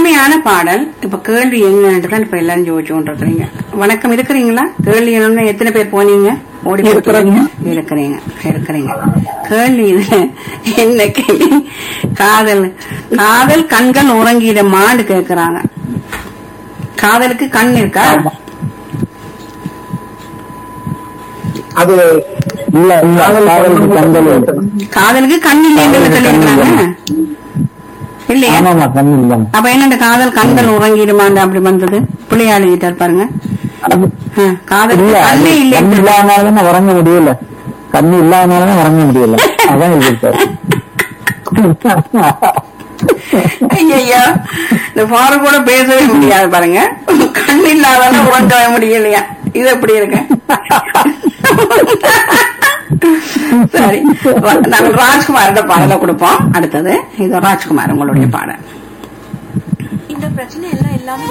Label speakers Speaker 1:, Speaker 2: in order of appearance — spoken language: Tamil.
Speaker 1: பழமையான பாடல் இப்ப கேள்வி என்னன்னு தான் இப்ப எல்லாரும் ஜோதிச்சு கொண்டிருக்கிறீங்க வணக்கம் இருக்கிறீங்களா கேள்வி என்னன்னு எத்தனை பேர் போனீங்க ஓடி போய்
Speaker 2: இருக்கிறேங்க.
Speaker 1: இருக்கிறீங்க இருக்கிறீங்க கேள்வி இதுல என்ன கேள்வி காதல் காதல் கண்கள் உறங்கிட மாடு கேக்குறாங்க காதலுக்கு கண் இருக்கா
Speaker 2: அது
Speaker 3: இல்ல இல்ல காதலுக்கு கண்கள் உண்டு.
Speaker 1: காதலுக்கு கண் இல்லைன்னு சொல்லியிருக்காங்க இல்லையா
Speaker 3: ஆமாமா கண் இல்ல
Speaker 1: அப்ப என்ன இந்த காதல் கண்கள் உறங்கிடுமாண்டு அப்படி வந்தது பிள்ளையாளி கிட்டார் பாருங்க
Speaker 3: அது
Speaker 1: ஆ, காதலுக்கு
Speaker 3: இல்ல அது
Speaker 1: கண்ணே
Speaker 3: கண்
Speaker 1: இல்லை
Speaker 3: இல்லாதனாலதான் உறங்க முடியல கண் இல்லாதனாலதான் உறங்க முடியல அதான் எழுதியிருக்காரு
Speaker 1: ஐயா இந்த ஃபாரு கூட பேசவே முடியாது பாருங்க கண் இல்லாதால உறங்கவே முடியலையா இது எப்படி இருக்கு சரி நாங்கள் ராஜ்குமாரோட பாடலை கொடுப்போம் அடுத்தது இது ராஜ்குமார் உங்களுடைய பாடல்
Speaker 4: இந்த பிரச்சனை எல்லாம் எல்லாமே